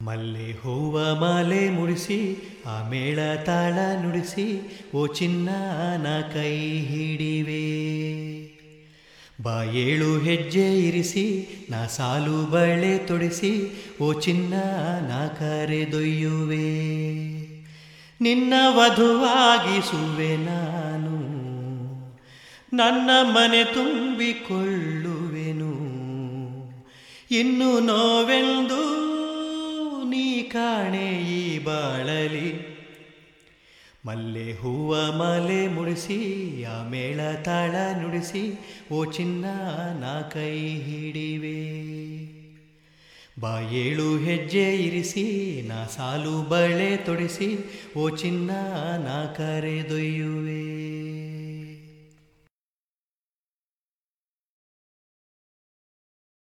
ಮಲ್ಲೆ ಹೂವ ಮಾಲೆ ಮುಡಿಸಿ ಆ ಮೇಳ ತಾಳ ನುಡಿಸಿ ಓ ಚಿನ್ನ ನಾ ಕೈ ಹಿಡಿವೆ ಬಾ ಏಳು ಹೆಜ್ಜೆ ಇರಿಸಿ ನಾ ಸಾಲು ಬಳೆ ತೊಡಿಸಿ ಓ ಚಿನ್ನ ನಾ ಕರೆದೊಯ್ಯುವೆ ನಿನ್ನ ವಧುವಾಗಿಸುವೆ ನಾನು ನನ್ನ ಮನೆ ತುಂಬಿಕೊಳ್ಳುವೆನು ಇನ್ನು ನೋವೆಂದು ನೀ ಕಾಣೆ ಈ ಬಾಳಲಿ ಮಲ್ಲೆ ಹೂವ ಮಾಲೆ ಮುಡಿಸಿ ಆ ಮೇಳ ತಾಳ ನುಡಿಸಿ ಓ ಚಿನ್ನ ನಾ ಕೈ ಹಿಡಿವೆ ಬಾ ಏಳು ಹೆಜ್ಜೆ ಇರಿಸಿ ನಾ ಸಾಲು ಬಳೆ ತೊಡಿಸಿ ಓ ಚಿನ್ನ ನಾ ಕರೆದೊಯ್ಯುವೆ